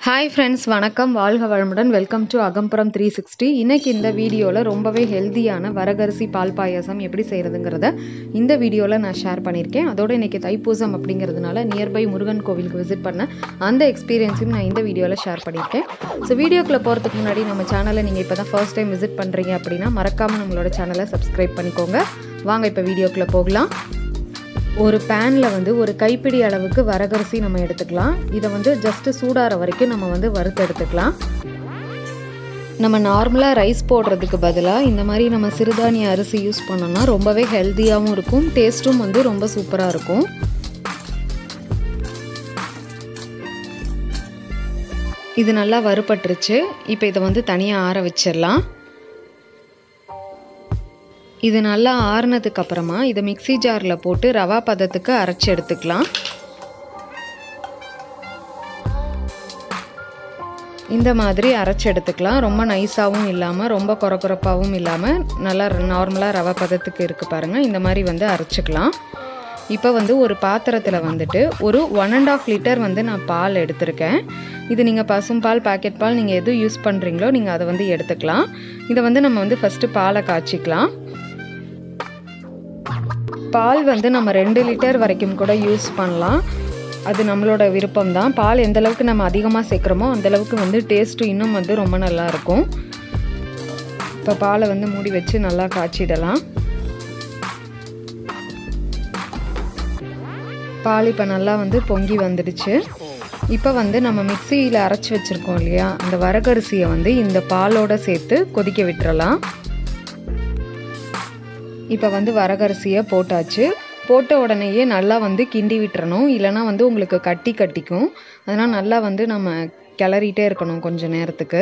hi friends வணக்கம் வாழ்க வளமுடன் welcome to Agampuram three sixty இன்னைக்கு இந்த வீடியோவில் ரொம்பவே ஹெல்த்தியான வரகரிசி பால் பாயாசம் எப்படி செய்கிறதுங்கிறத இந்த வீடியோவில் நான் ஷேர் பண்ணியிருக்கேன் அதோட இன்னைக்கு தைப்பூசம் அப்படிங்கிறதுனால நியர்பை முருகன் கோவிலுக்கு விசிட் பண்ண அந்த எக்ஸ்பீரியன்ஸையும் நான் இந்த வீடியோவில் ஷேர் பண்ணியிருக்கேன் ஸோ வீடியோக்குள்ளே போகிறதுக்கு முன்னாடி நம்ம சேனலை நீங்கள் இப்போ தான் ஃபர்ஸ்ட் டைம் விசிட் பண்ணுறீங்க அப்படின்னா மறக்காமல் நம்மளோட சேனலை சப்ஸ்கிரைப் பண்ணிக்கோங்க வாங்க இப்போ வீடியோக்குள்ளே போகலாம் ஒரு பேனில் வந்து ஒரு கைப்பிடி அளவுக்கு வரகரிசி நம்ம எடுத்துக்கலாம் இதை வந்து ஜஸ்ட்டு சூடாற வரைக்கும் நம்ம வந்து வறுத்து எடுத்துக்கலாம் நம்ம நார்மலாக ரைஸ் போடுறதுக்கு பதிலாக இந்த மாதிரி நம்ம சிறுதானிய அரிசி யூஸ் பண்ணோம்னா ரொம்பவே ஹெல்த்தியாகவும் இருக்கும் டேஸ்ட்டும் வந்து ரொம்ப சூப்பராக இருக்கும் இது நல்லா வறுபட்டுருச்சு இப்போ இதை வந்து தனியாக ஆற வச்சிடலாம் இது நல்லா ஆறுனதுக்கு அப்புறமா இதை மிக்சி ஜாரில் போட்டு ரவா பதத்துக்கு அரைச்சி எடுத்துக்கலாம் இந்த மாதிரி அரைச்சி எடுத்துக்கலாம் ரொம்ப நைஸாகவும் இல்லாமல் ரொம்ப குறக்குறப்பாகவும் இல்லாமல் நல்லா நார்மலாக ரவா பதத்துக்கு இருக்குது பாருங்கள் இந்த மாதிரி வந்து அரைச்சிக்கலாம் இப்போ வந்து ஒரு பாத்திரத்தில் வந்துட்டு ஒரு ஒன் அண்ட் ஆஃப் லிட்டர் வந்து நான் பால் எடுத்திருக்கேன் இது நீங்கள் பசும்பால் பாக்கெட் பால் நீங்கள் எது யூஸ் பண்ணுறீங்களோ நீங்கள் அதை வந்து எடுத்துக்கலாம் இதை வந்து நம்ம வந்து ஃபஸ்ட்டு பாலை காய்ச்சிக்கலாம் பால் வந்து நம்ம ரெண்டு லிட்டர் வரைக்கும் கூட யூஸ் பண்ணலாம் அது நம்மளோட விருப்பம் தான் பால் எந்த அளவுக்கு நம்ம அதிகமாக சேர்க்குறோமோ அந்தளவுக்கு வந்து டேஸ்ட்டு இன்னும் வந்து ரொம்ப நல்லா இருக்கும் இப்போ பாலை வந்து மூடி வச்சு நல்லா காய்ச்சிடலாம் பால் இப்போ நல்லா வந்து பொங்கி வந்துடுச்சு இப்போ வந்து நம்ம மிக்சியில் அரைச்சி வச்சுருக்கோம் இல்லையா அந்த வரகரிசியை வந்து இந்த பாலோட சேர்த்து கொதிக்க விட்டுறலாம் இப்போ வந்து வரகரிசியை போட்டாச்சு போட்ட உடனேயே நல்லா வந்து கிண்டி விட்டுறணும் இல்லைனா வந்து உங்களுக்கு கட்டி கட்டிக்கும் அதனால் நல்லா வந்து நம்ம கிளறிட்டே இருக்கணும் கொஞ்ச நேரத்துக்கு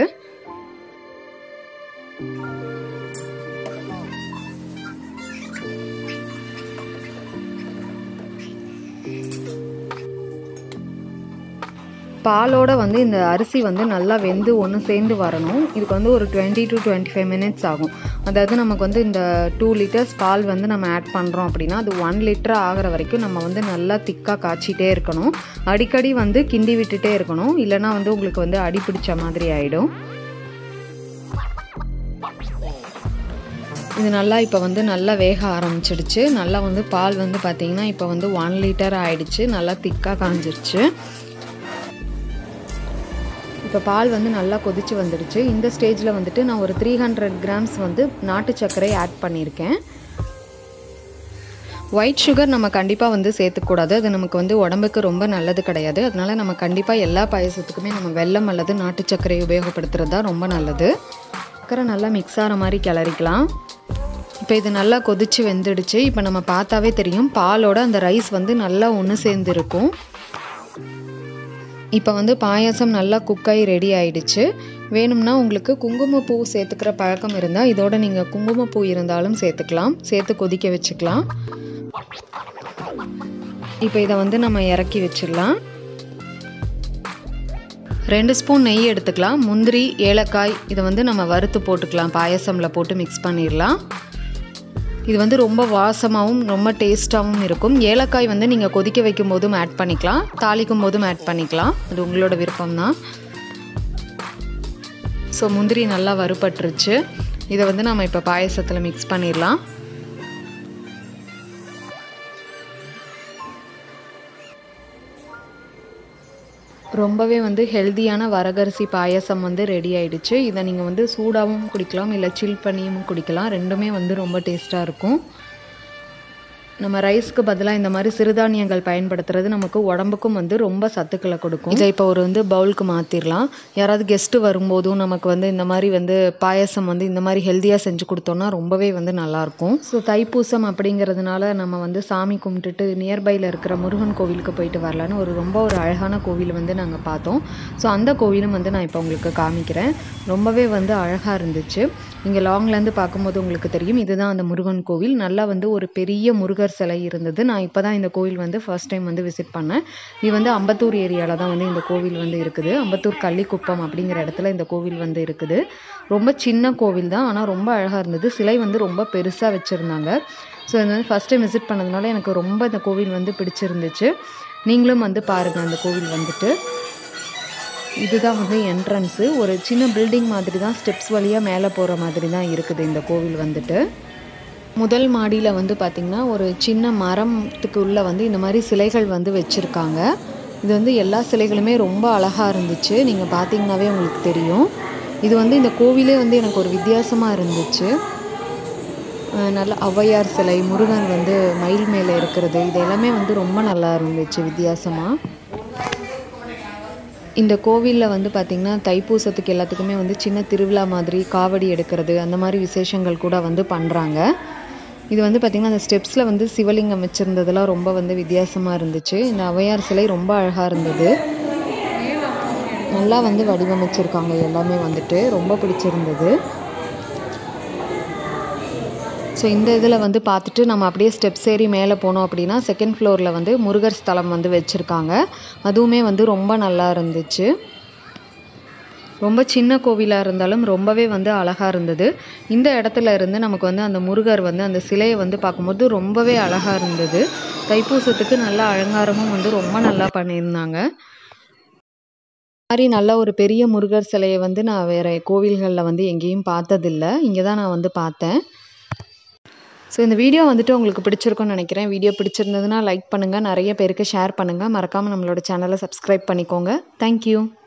பாலோட வந்து இந்த அரிசி வந்து நல்லா வெந்து ஒன்று சேர்ந்து வரணும் இதுக்கு வந்து ஒரு twenty to twenty five minutes ஆகும் அதாவது நமக்கு வந்து இந்த டூ லிட்டர்ஸ் பால் வந்து நம்ம ஆட் பண்ணுறோம் அப்படின்னா அது ஒன் லிட்டர் ஆகிற வரைக்கும் நம்ம வந்து நல்லா திக்காக காய்ச்சிட்டே இருக்கணும் அடிக்கடி வந்து கிண்டி விட்டுட்டே இருக்கணும் இல்லைனா வந்து உங்களுக்கு வந்து அடி பிடிச்ச மாதிரி ஆகிடும் இது நல்லா இப்போ வந்து நல்லா வேக ஆரம்பிச்சிடுச்சு நல்லா வந்து பால் வந்து பார்த்திங்கன்னா இப்போ வந்து ஒன் லிட்டர் ஆயிடுச்சு நல்லா திக்காக காஞ்சிருச்சு இப்போ பால் வந்து நல்லா கொதிச்சு வந்துடுச்சு இந்த ஸ்டேஜில் வந்துட்டு நான் ஒரு த்ரீ ஹண்ட்ரட் கிராம்ஸ் வந்து நாட்டு சர்க்கரை ஆட் பண்ணியிருக்கேன் ஒயிட் சுகர் நம்ம கண்டிப்பாக வந்து சேர்த்துக்கூடாது அது நமக்கு வந்து உடம்புக்கு ரொம்ப நல்லது கிடையாது அதனால நம்ம கண்டிப்பாக எல்லா பாயசத்துக்குமே நம்ம வெல்லம் அல்லது நாட்டு சர்க்கரை உபயோகப்படுத்துறது தான் ரொம்ப நல்லது சர்க்கரை நல்லா மிக்ஸ் ஆகிற மாதிரி கிளறிக்கலாம் இப்போ இது நல்லா கொதிச்சு வெந்துடுச்சு இப்போ நம்ம பார்த்தாவே தெரியும் பாலோட அந்த ரைஸ் வந்து நல்லா ஒன்று சேர்ந்து இருக்கும் இப்போ வந்து பாயாசம் நல்லா குக்காகி ரெடி ஆயிடுச்சு வேணும்னா உங்களுக்கு குங்குமப்பூ சேர்த்துக்கிற பழக்கம் இருந்தால் இதோட நீங்கள் குங்குமப்பூ இருந்தாலும் சேர்த்துக்கலாம் சேர்த்து கொதிக்க வச்சுக்கலாம் இப்போ இதை வந்து நம்ம இறக்கி வச்சிடலாம் ரெண்டு ஸ்பூன் நெய் எடுத்துக்கலாம் முந்திரி ஏலக்காய் இதை வந்து நம்ம வறுத்து போட்டுக்கலாம் பாயசமில் போட்டு மிக்ஸ் பண்ணிடலாம் இது வந்து ரொம்ப வாசமாகவும் ரொம்ப டேஸ்ட்டாகவும் இருக்கும் ஏலக்காய் வந்து நீங்கள் கொதிக்க வைக்கும் போதும் ஆட் பண்ணிக்கலாம் தாளிக்கும் போதும் ஆட் பண்ணிக்கலாம் அது உங்களோட விருப்பம் தான் ஸோ முந்திரி நல்லா வறுபட்டுருச்சு இதை வந்து நம்ம இப்போ பாயசத்தில் மிக்ஸ் பண்ணிடலாம் ரொம்பவே வந்து ஹெல்த்தியான வரகரிசி பாயசம் வந்து ரெடி ஆயிடுச்சு இதை நீங்கள் வந்து சூடாகவும் குடிக்கலாம் இல்லை சில் பண்ணியும் குடிக்கலாம் ரெண்டுமே வந்து ரொம்ப டேஸ்ட்டாக இருக்கும் நம்ம ரைஸ்க்கு பதிலாக இந்த மாதிரி சிறுதானியங்கள் பயன்படுத்துறது நமக்கு உடம்புக்கும் வந்து ரொம்ப சத்துக்களை கொடுக்கும் இதை இப்போ ஒரு வந்து பவுலுக்கு மாற்றிடலாம் யாராவது கெஸ்ட்டு வரும்போதும் நமக்கு வந்து இந்த மாதிரி வந்து பாயசம் வந்து இந்த மாதிரி ஹெல்த்தியாக செஞ்சு கொடுத்தோம்னா ரொம்பவே வந்து நல்லாயிருக்கும் ஸோ தைப்பூசம் அப்படிங்கிறதுனால நம்ம வந்து சாமி கும்பிட்டுட்டு நியர்பையில் இருக்கிற முருகன் கோவிலுக்கு போயிட்டு வரலான்னு ஒரு ரொம்ப ஒரு அழகான கோவில் வந்து நாங்கள் பார்த்தோம் ஸோ அந்த கோவிலும் வந்து நான் இப்போ உங்களுக்கு காமிக்கிறேன் ரொம்பவே வந்து அழகாக இருந்துச்சு இங்கே லாங்லேருந்து பார்க்கும்போது உங்களுக்கு தெரியும் இதுதான் அந்த முருகன் கோவில் நல்லா வந்து ஒரு பெரிய முருகர் சிலை இருந்தது நான் இப்போ தான் இந்த கோவில் வந்து ஃபர்ஸ்ட் டைம் வந்து விசிட் பண்ணேன் இது வந்து அம்பத்தூர் ஏரியாவில் தான் வந்து இந்த கோவில் வந்து இருக்குது அம்பத்தூர் கள்ளிக்குப்பம் அப்படிங்கிற இடத்துல இந்த கோவில் வந்து இருக்குது ரொம்ப சின்ன கோவில் தான் ஆனால் ரொம்ப அழகாக இருந்தது சிலை வந்து ரொம்ப பெருசாக வச்சுருந்தாங்க ஸோ இது வந்து ஃபஸ்ட் டைம் விசிட் பண்ணதுனால எனக்கு ரொம்ப இந்த கோவில் வந்து பிடிச்சிருந்துச்சு நீங்களும் வந்து பாருங்கள் அந்த கோவில் வந்துட்டு இதுதான் வந்து என்ட்ரன்ஸு ஒரு சின்ன பில்டிங் மாதிரி தான் ஸ்டெப்ஸ் வழியாக மேலே போகிற மாதிரி தான் இருக்குது இந்த கோவில் வந்துட்டு முதல் மாடியில் வந்து பார்த்திங்கன்னா ஒரு சின்ன மரத்துக்கு உள்ளே வந்து இந்த மாதிரி சிலைகள் வந்து வச்சுருக்காங்க இது வந்து எல்லா சிலைகளுமே ரொம்ப அழகாக இருந்துச்சு நீங்கள் பார்த்தீங்கன்னாவே உங்களுக்கு தெரியும் இது வந்து இந்த கோவிலே வந்து எனக்கு ஒரு வித்தியாசமாக இருந்துச்சு அஹ் நல்ல ஔவையார் சிலை முருகன் வந்து மயில் மேலே இருக்கிறது இது எல்லாமே வந்து ரொம்ப நல்லா இருந்துச்சு வித்தியாசமாக இந்த கோவிலில் வந்து பார்த்திங்கன்னா தைப்பூசத்துக்கு எல்லாத்துக்குமே வந்து சின்ன திருவிழா மாதிரி காவடி எடுக்கிறது அந்த மாதிரி விசேஷங்கள் கூட வந்து பண்ணுறாங்க இது வந்து பார்த்திங்கன்னா அந்த ஸ்டெப்ஸில் வந்து சிவலிங்கம் வச்சுருந்ததெல்லாம் ரொம்ப வந்து வித்தியாசமாக இருந்துச்சு இந்த ஔவையார் சிலை ரொம்ப அழகாக இருந்தது நல்லா வந்து வடிவமைச்சிருக்காங்க எல்லாமே வந்துட்டு ரொம்ப பிடிச்சிருந்தது ஸோ இந்த இதில் வந்து பார்த்துட்டு நம்ம அப்படியே ஸ்டெப்ஸ் ஏறி மேலே போனோம் அப்படின்னா செகண்ட் ஃப்ளோரில் வந்து முருகர் ஸ்தலம் வந்து வச்சுருக்காங்க அதுவுமே வந்து ரொம்ப நல்லா இருந்துச்சு ரொம்ப சின்ன கோவிலாக இருந்தாலும் ரொம்பவே வந்து அழகாக இருந்தது இந்த இடத்துல இருந்து நமக்கு வந்து அந்த முருகர் வந்து அந்த சிலையை வந்து பார்க்கும்போது ரொம்பவே அழகாக இருந்தது தைப்பூசத்துக்கு நல்ல அலங்காரமும் வந்து ரொம்ப நல்லா பண்ணியிருந்தாங்க மாதிரி நல்ல ஒரு பெரிய முருகர் சிலையை வந்து நான் வேறு கோவில்களில் வந்து எங்கேயும் பார்த்ததில்ல இங்கே தான் நான் வந்து பார்த்தேன் ஸோ இந்த வீடியோ வந்துட்டு உங்களுக்கு பிடிச்சிருக்கும்னு நினைக்கிறேன் வீடியோ பிடிச்சிருந்ததுன்னா லைக் பண்ணுங்கள் நிறைய பேருக்கு ஷேர் பண்ணுங்கள் மறக்காமல் நம்மளோட சேனலை சப்ஸ்கிரைப் பண்ணிக்கோங்க தேங்க்யூ